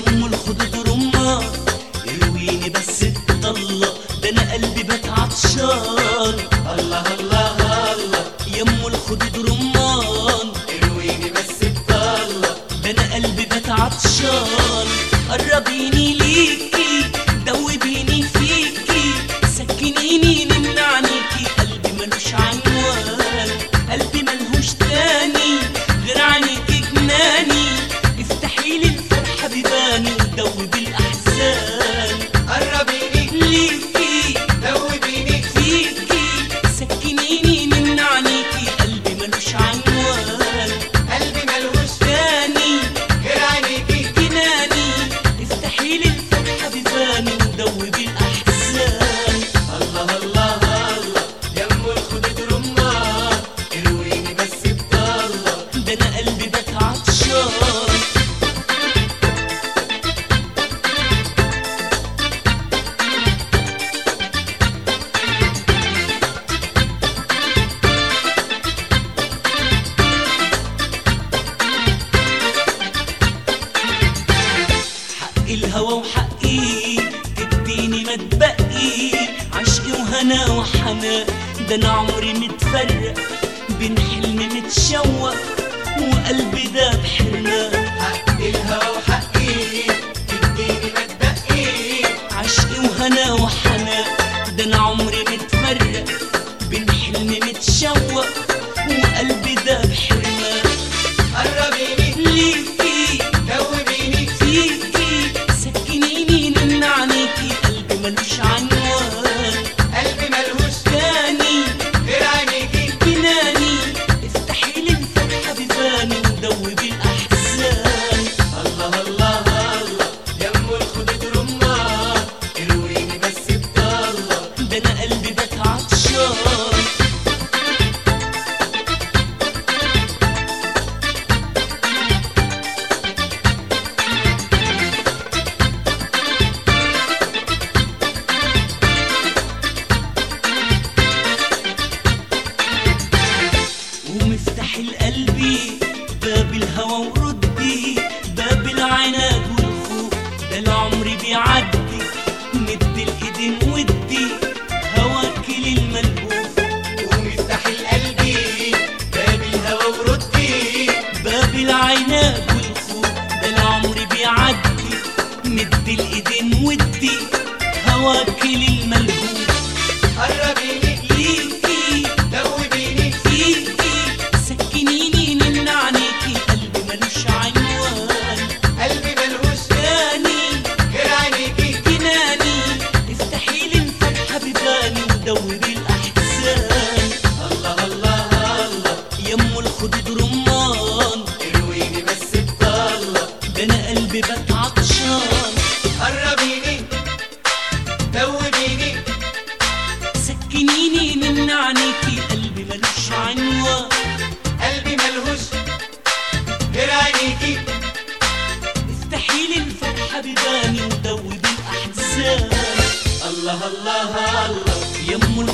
يم الخدود رمان ارويني بس تطلق ده انا قلبي بات عطشان الله الله الله يم الخدود رمان ارويني بس تطلق ده انا قلبي بات عطشان قربيني ليكي دوبيني فيكي سكنيني نمنعنيكي قلبي ملوش عنوان قلبي ملهوش تاني غير عنيكي جناني افتحيلي الفرحة بيباني ودوبي الأحزان قربيني ليكي دوبيني فيكي سكنيني نمنعنيكي قلبي ملوش عنوان قلبي ملهوش تاني غير عينيكي جناني افتحي لي الفتحة بيباني ودوبي الأحزان الله الله الله يم الخدود رمان ارويني بس تطلق ده أنا قلبي بات عطشان حق الهوى وحقي تديني ما تبقي عشقي وهنا وحنان ده انا عمري متفرق بين حلم متشوق وقلبي ده بحرمان حق الهوى وحقي تديني ما تبقي عشقي وهنا وحنان ده انا عمري متفرق بين حلم متشوق وقلبي ده بحرمان قربيني ليكي دوبيني فيكي سكنيني نمنعنيكي قلبي ملوش عنوان قلبي ملهوش تاني غير عينيكي جناني افتحي لي الفتحة بيباني ودوبي الأحزان الله الله الله يم الخدود رمان ارويني بس تطلق ده أنا قلبي بات عطشان ومفتاح القلب باب الهوى وردي باب العناد والخوف ده العمر بيعدي مد الايدين ودي هواك للملهوف ومفتاح القلب باب الهوى وردي باب العناد والخوف ده العمر بيعدي مد الايدين ودي هواك للملهوف قربيني ليكي دوبيني فيكي سكنيني نمنعنيكي قلبي ملوش عنوان قلبي ملهوش تاني غير عينيكي جناني افتحي لي الفتحة بيباني ودوري الأحزان الله الله الله يم الخدود رمان ارويني بس تطلق ده أنا قلبي بات عطشان قربيني دوبيني سكنيني نمنعنيكي قلبي ملوش عنوان قلبي ملهوش غير عينيكي افتحي لي الفتحة بيباني ودوري الأحزان الله الله الله يم